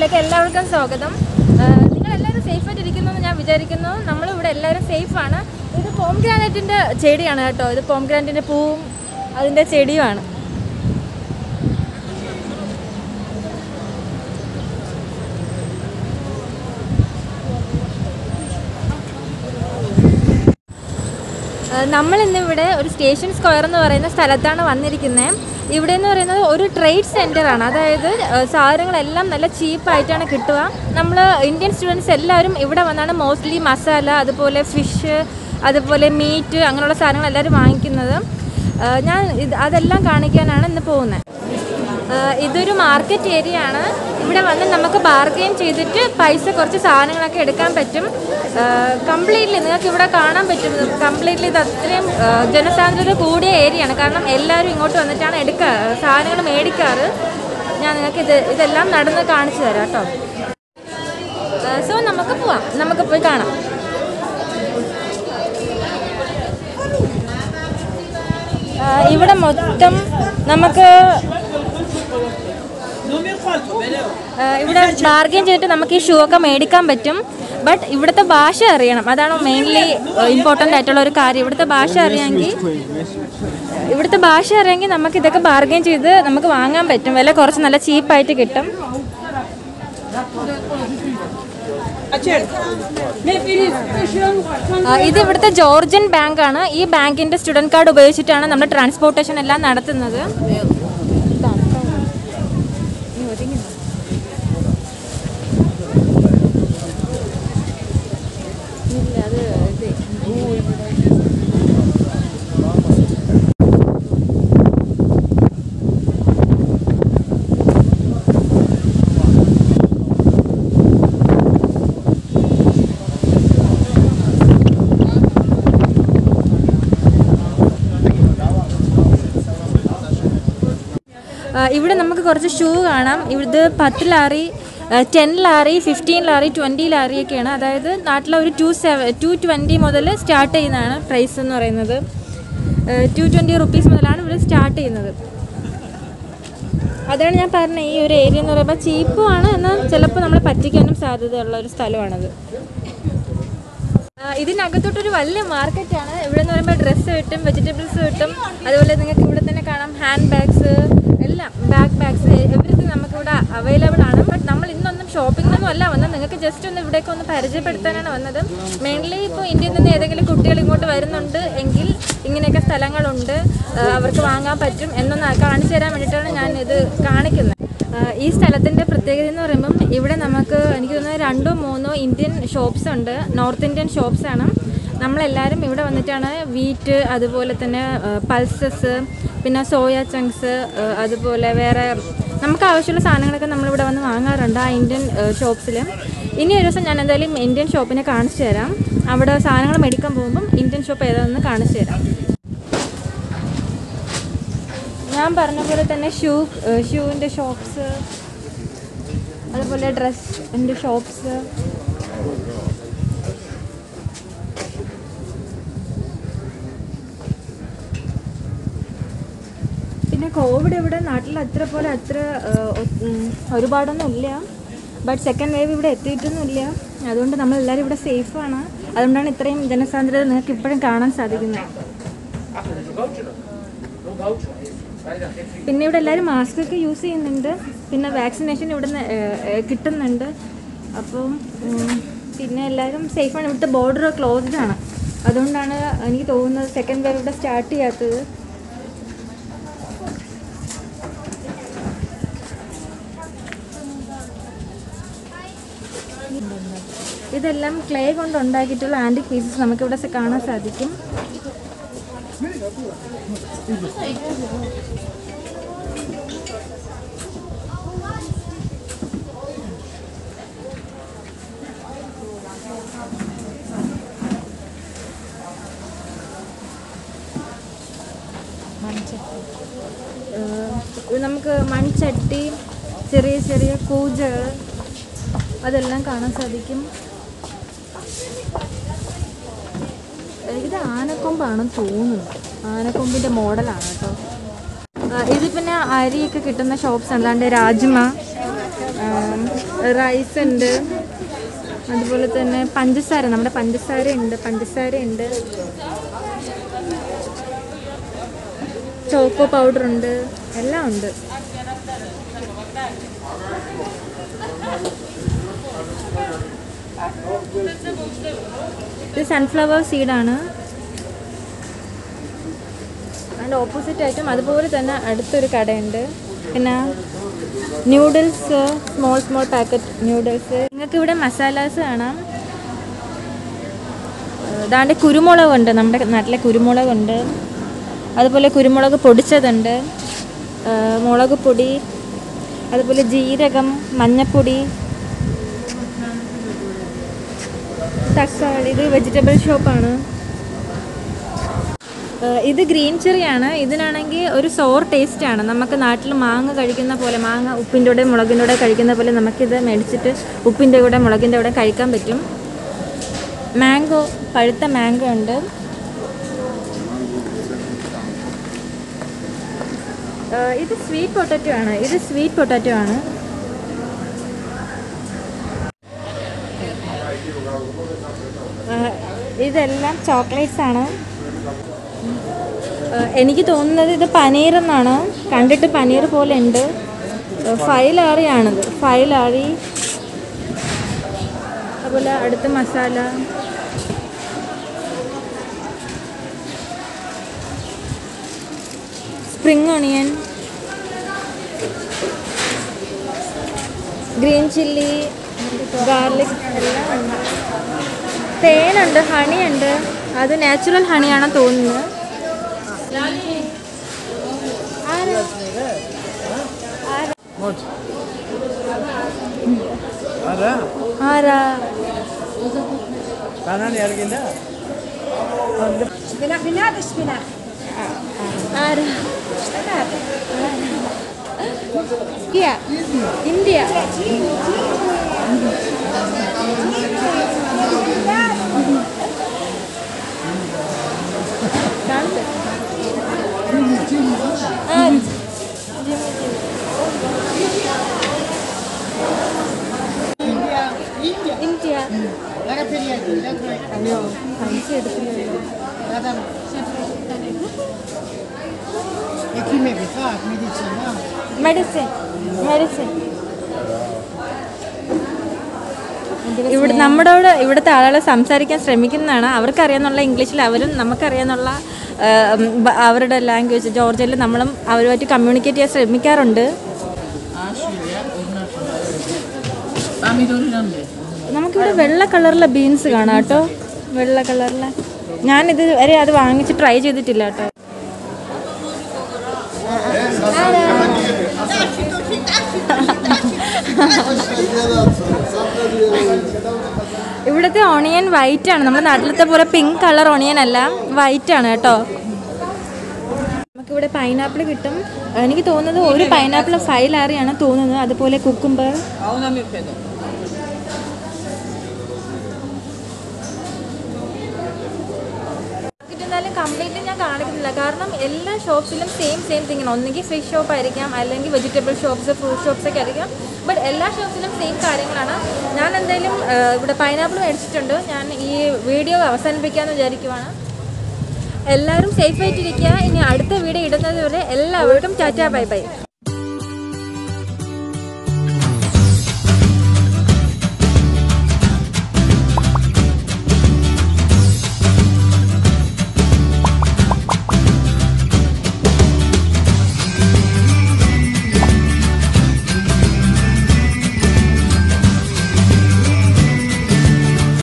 വീഡിയോയിലേക്ക് എല്ലാവർക്കും സ്വാഗതം നിങ്ങൾ എല്ലാവരും സേഫ് ആയിട്ട് ഇരിക്കുന്നു എന്ന് ഞാൻ വിചാരിക്കുന്നു നമ്മളിവിടെ എല്ലാവരും സേഫ് ആണ് ഇത് പോം ഗ്രാനൈറ്റിൻ്റെ ചെടിയാണ് കേട്ടോ ഇത് പോം ഗ്രാനൈറ്റിൻ്റെ പൂവും അതിൻ്റെ ചെടിയുമാണ് നമ്മൾ ഇന്നിവിടെ ഒരു സ്റ്റേഷൻ സ്ക്വയർ എന്ന് പറയുന്ന സ്ഥലത്താണ് വന്നിരിക്കുന്നത് ഇവിടെ എന്ന് പറയുന്നത് ഒരു ട്രേഡ് സെൻ്റർ ആണ് അതായത് ഏഹ്, സാധനങ്ങളെല്ലാം നല്ല ചീപ്പായിട്ടാണ് കിട്ടുക നമ്മൾ ഇന്ത്യൻ സ്റ്റുഡൻസ് എല്ലാവരും ഇവിടെ വന്നാണ് മോസ്റ്റ്ലി മസാല അതുപോലെ ഫിഷ് അതുപോലെ മീറ്റ് അങ്ങനെയുള്ള സാധനങ്ങൾ എല്ലാവരും വാങ്ങിക്കുന്നത് ഏഹ്, ഞാൻ ഇത് അതെല്ലാം കാണിക്കാനാണ് ഇന്ന് പോകുന്നത് ആഹ് ഇതൊരു മാർക്കറ്റ് ഏരിയ ആണ് ഇവിടെ വന്ന് നമുക്ക് ബാർഗെയിൻ ചെയ്തിട്ട് പൈസ കുറച്ച് സാധനങ്ങളൊക്കെ എടുക്കാൻ പറ്റും കംപ്ലീറ്റ്ലി നിങ്ങൾക്ക് ഇവിടെ കാണാൻ പറ്റും കംപ്ലീറ്റ്ലി ഇത് അത്രയും ആഹ് ജനസാന്ദ്രത കൂടിയ ഏരിയ ആണ് കാരണം എല്ലാവരും ഇങ്ങോട്ട് വന്നിട്ടാണ് എടുക്കുക സാധനങ്ങൾ മേടിക്കാറ് ഞാൻ നിങ്ങൾക്ക് ഇത് ഇതെല്ലാം നടന്ന് കാണിച്ചു തരാം കേട്ടോ സോ നമുക്ക് പോവാം നമുക്ക് പോയി കാണാം ആഹ് ഇവിടെ മൊത്തം നമുക്ക് ആഹ് ഇവിടെ ബാർഗെയിൻ ചെയ്തിട്ട് നമുക്ക് ഈ ഷൂ ഒക്കെ മേടിക്കാൻ പറ്റും ബട്ട് ഇവിടുത്തെ ഭാഷ അറിയണം അതാണ് മെയിൻലി ഇമ്പോർട്ടൻ്റ് ആയിട്ടുള്ള ഒരു കാര്യം ഇവിടുത്തെ ഭാഷ അറിയാമെങ്കിൽ ഇവിടുത്തെ ഭാഷ അറിയാമെങ്കിൽ നമുക്ക് ഇതൊക്കെ ബാർഗെയിൻ ചെയ്ത് നമുക്ക് വാങ്ങാൻ പറ്റും വില കുറച്ച് നല്ല ചീപ്പായിട്ട് കിട്ടും ആ, ഇത് ഇവിടുത്തെ ജോർജിയൻ ബാങ്ക് ആണ് ഈ ബാങ്കിന്റെ സ്റ്റുഡന്റ് കാർഡ് ഉപയോഗിച്ചിട്ടാണ് നമ്മൾ ട്രാൻസ്പോർട്ടേഷൻ എല്ലാം നടത്തുന്നത് ആ, ഇവിടെ നമുക്ക് കുറച്ച് ഷൂ കാണാം ഇത് പത്ത് ലാറി ടെൻ ലാറി ഫിഫ്റ്റീൻ ലാറി ട്വൻറ്റി ലാറി ഒക്കെയാണ് അതായത് നാട്ടിലെ ഒരു ടു സെവൻ ടു ട്വൻറ്റി മുതൽ സ്റ്റാർട്ട് ചെയ്യുന്നതാണ് പ്രൈസ് എന്ന് പറയുന്നത് ടു ട്വൻറ്റി റുപ്പീസ് മുതലാണ് ഇവിടെ സ്റ്റാർട്ട് ചെയ്യുന്നത് അതാണ് ഞാൻ പറഞ്ഞ ഈ ഒരു ഏരിയ എന്ന് പറയുമ്പോൾ ചീപ്പുമാണ് എന്നാൽ ചിലപ്പോൾ നമ്മളെ പറ്റിക്കാനും സാധ്യതയുള്ള ഒരു സ്ഥലമാണത് ആ, ഇതിനകത്തോട്ടൊരു വലിയ മാർക്കറ്റാണ് ഇവിടെ എന്ന് പറയുമ്പോൾ ഡ്രസ്സ് കിട്ടും വെജിറ്റബിൾസ് കിട്ടും അതുപോലെ നിങ്ങൾക്ക് ഇവിടെ തന്നെ കാണാം ഹാൻഡ് ബാഗ്സ് എല്ലാം ബാഗ് ബാഗ്സ് എവറിത്തിങ് നമുക്കിവിടെ അവൈലബിൾ ആണ് ബട്ട് നമ്മൾ ഇന്നൊന്നും ഷോപ്പിങ്ങിനൊന്നും അല്ല വന്നത് നിങ്ങൾക്ക് ജസ്റ്റ് ഒന്ന് ഇവിടേക്ക് ഒന്ന് പരിചയപ്പെടുത്താനാണ് വന്നത് മെയിൻലി ഇപ്പോൾ ഇന്ത്യയിൽ നിന്ന് ഏതെങ്കിലും കുട്ടികൾ ഇങ്ങോട്ട് വരുന്നുണ്ട് എങ്കിൽ ഇങ്ങനെയൊക്കെ സ്ഥലങ്ങളുണ്ട് ആ, അവർക്ക് വാങ്ങാൻ പറ്റും എന്നൊന്ന് കാണിച്ചു തരാൻ വേണ്ടിയിട്ടാണ് ഞാൻ ഇത് കാണിക്കുന്നത് ആ, ഈ സ്ഥലത്തിൻ്റെ പ്രത്യേകത എന്ന് പറയുമ്പം ഇവിടെ നമുക്ക് എനിക്ക് തോന്നുന്നത് രണ്ടോ മൂന്നോ ഇന്ത്യൻ ഷോപ്സ് ഉണ്ട് നോർത്ത് ഇന്ത്യൻ ഷോപ്സ് ആണ് നമ്മളെല്ലാവരും ഇവിടെ വന്നിട്ടാണ് വീറ്റ് അതുപോലെ തന്നെ പൾസസ് പിന്നെ സോയ ചങ്ക്സ് അതുപോലെ വേറെ നമുക്ക് ആവശ്യമുള്ള സാധനങ്ങളൊക്കെ നമ്മളിവിടെ വന്ന് വാങ്ങാറുണ്ട് ആ ഇന്ത്യൻ ഷോപ്സിൽ ഇനി ഒരു ദിവസം ഞാൻ എന്തായാലും ഇന്ത്യൻ ഷോപ്പിനെ കാണിച്ചു തരാം അവിടെ സാധനങ്ങൾ മേടിക്കാൻ പോകുമ്പം ഇന്ത്യൻ ഷോപ്പ് ഏതാണെന്ന് കാണിച്ചു തരാം ഞാൻ പറഞ്ഞ പോലെ തന്നെ ഷൂ ഷൂവിൻ്റെ ഷോപ്സ് അതുപോലെ ഡ്രസ്സിൻ്റെ ഷോപ്സ് പിന്നെ കോവിഡ് ഇവിടെ നാട്ടിൽ അത്ര പോലെ അത്ര ഏഹ്, ഒ- ഉം, ഒരുപാടൊന്നും ഇല്ല ബട്ട് സെക്കൻഡ് വേവ് ഇവിടെ എത്തിയിട്ടൊന്നുമില്ല അതുകൊണ്ട് നമ്മളെല്ലാവരും ഇവിടെ സേഫാണ് അതുകൊണ്ടാണ് ഇത്രയും ജനസാന്ദ്രത നിങ്ങൾക്ക് ഇപ്പോഴും കാണാൻ സാധിക്കുന്നത് പിന്നെ ഇവിടെ എല്ലാവരും മാസ്ക് ഒക്കെ യൂസ് ചെയ്യുന്നുണ്ട് പിന്നെ വാക്സിനേഷൻ ഇവിടെ നിന്ന് കിട്ടുന്നുണ്ട് അപ്പം ഉം, പിന്നെ എല്ലാവരും സേഫാണ് ഇവിടുത്തെ ബോർഡർ ക്ലോസ്ഡ് ആണ് അതുകൊണ്ടാണ് എനിക്ക് തോന്നുന്നത് സെക്കൻഡ് വേവ് ഇവിടെ സ്റ്റാർട്ട് ചെയ്യാത്തത് ഇതെല്ലാം ക്ലേ കൊണ്ട് ഉണ്ടാക്കിയിട്ടുള്ള ആൻറ്റിക് പീസസ് നമുക്കിവിടെ സ- കാണാൻ സാധിക്കും ഏഹ് നമുക്ക് മൺചട്ടി ചെറിയ ചെറിയ കൂജകൾ അതെല്ലാം കാണാൻ സാധിക്കും ഇത് ആനക്കൊമ്പാണെന്ന് തോന്നുന്നു ആനക്കൊമ്പിൻ്റെ മോഡലാണ് കേട്ടോ ആ, ഇത് പിന്നെ അരിയൊക്കെ കിട്ടുന്ന ഷോപ്സ് ആണ് അതാണ്ട് രാജ്മ ആം, റൈസ് ഉണ്ട് അതുപോലെ തന്നെ പഞ്ചസാര നമ്മുടെ പഞ്ചസാര ഉണ്ട് പഞ്ചസാര ഉണ്ട് ചോക്കോ പൗഡർ ഉണ്ട് എല്ലാം ഉണ്ട് ഇത് സൺഫ്ലവർ സീഡാണ് അതിൻ്റെ ഓപ്പോസിറ്റ് ആയിട്ടും അതുപോലെ തന്നെ അടുത്തൊരു കടയുണ്ട് പിന്നെ noodles small small packet noodles നിങ്ങൾക്ക് ഇവിടെ മസാലാസ് കാണാം ഇതാണ്ട് കുരുമുളകുണ്ട് നമ്മുടെ നാട്ടിലെ കുരുമുളകുണ്ട് അതുപോലെ കുരുമുളക് പൊടിച്ചതുണ്ട് ആ, മുളക് പൊടി അതുപോലെ ജീരകം മഞ്ഞപ്പൊടി തക്കാളി ഇത് വെജിറ്റബിൾ ഷോപ്പാണ് ഏഹ് ഇത് ഗ്രീൻ ചെറിയാണ് ഇതിനാണെങ്കിൽ ഒരു സോർ ടേസ്റ്റ് ആണ് നമുക്ക് നാട്ടിൽ മാങ്ങ കഴിക്കുന്ന പോലെ മാങ്ങ ഉപ്പിൻ്റെ കൂടെ മുളകിൻ്റെ കൂടെ കഴിക്കുന്ന പോലെ നമുക്കിത് മേടിച്ചിട്ട് ഉപ്പിൻ്റെ കൂടെ മുളകിൻ്റെ കൂടെ കഴിക്കാൻ പറ്റും മാംഗോ പഴുത്ത മാംഗോ ഉണ്ട് ഏഹ് ഇത് സ്വീറ്റ് പൊട്ടാറ്റോ ആണ് ഇത് സ്വീറ്റ് പൊട്ടാറ്റോ ആണ് ഏഹ് ഇതെല്ലാം ചോക്ലേറ്റ്സ് ആണ് ഏഹ് എനിക്ക് തോന്നുന്നത് ഇത് പനീർ എന്നാണ് കണ്ടിട്ട് പനീർ പോലെ ഉണ്ട് ഫൈലാറിയാണിത് ഫൈലാറി അതുപോലെ അടുത്ത masala spring onion green chilli garlic എല്ലാം ഉണ്ട് തേനുണ്ട് ഹണിയുണ്ട് അത് നാച്ചുറൽ ഹണിയാണെന്ന് തോന്നുന്നു ആരാ? ആരാ? Ada? ആരാ Kanan yargında? سبناخ بنات سبناخ ആരാ ഇന്ത്യ ഇന്ത്യ കാണിച്ചു. ആ, ഇന്ത്യ لا بريد لا بريد അയ്യോ പൈസ എടുക്കില്ലല്ലോ هذا يكيمي بخاف ميديسينا മെഡിസിൻ മെഡിസിൻ ഇവിടെ നമ്മളോട് ഇവിടുത്തെ ആളുകൾ സംസാരിക്കാൻ ശ്രമിക്കുന്നതാണ് അവർക്കറിയാന്നുള്ള ഇംഗ്ലീഷിൽ അവരും നമുക്കറിയാന്നുള്ള ആ, ഉം, ബ- അവരുടെ ലാംഗ്വേജ് ജോർജിയയിൽ നമ്മളും അവരുമായിട്ട് കമ്മ്യൂണിക്കേറ്റ് ചെയ്യാൻ ശ്രമിക്കാറുണ്ട് നമുക്കിവിടെ വെള്ള കളറിലെ ബീൻസ് കാണാം കേട്ടോ വെള്ള കളറിലെ ഞാനിത് വരെ അത് വാങ്ങിച്ച് ട്രൈ ചെയ്തിട്ടില്ല കേട്ടോ ഇവിടുത്തെ ഓണിയൻ വൈറ്റ് ആണ് നമ്മുടെ നാട്ടിലത്തെ പോലെ പിങ്ക് കളർ ഓണിയൻ അല്ല വൈറ്റ് ആണ് കേട്ടോ നമുക്കിവിടെ പൈനാപ്പിൾ കിട്ടും എനിക്ക് തോന്നുന്നത് ഒരു പൈനാപ്പിൾ ഫൈവ് ലാറിയാണ് തോന്നുന്നത് അതുപോലെ കുക്കുംബർ എന്നാലും കംപ്ലീറ്റ്ലി ഞാൻ കാണിക്കുന്നില്ല കാരണം എല്ലാ ഷോപ്സിലും സെയിം സെയിം തിങ്ങാണ് ഒന്നുകിൽ ഫിഷ് ഷോപ്പ് ആയിരിക്കാം അല്ലെങ്കിൽ വെജിറ്റബിൾ ഷോപ്സ് ഫ്രൂട്ട് ഷോപ്സ് ഒക്കെ ആയിരിക്കാം ബട്ട് എല്ലാ ഷോപ്സിലും സെയിം കാര്യങ്ങളാണ് ഞാൻ എന്തായാലും ആ, ഇവിടെ പൈനാപ്പിൾ മേടിച്ചിട്ടുണ്ട് ഞാൻ ഈ വീഡിയോ അവസാനിപ്പിക്കാമെന്ന് വിചാരിക്കുവാണ് എല്ലാവരും സേഫ് ആയിട്ടിരിക്കുക ഇനി അടുത്ത വീഡിയോ ഇടുന്നത് വരെ എല്ലാവർക്കും ടാറ്റാ ബൈ ബൈ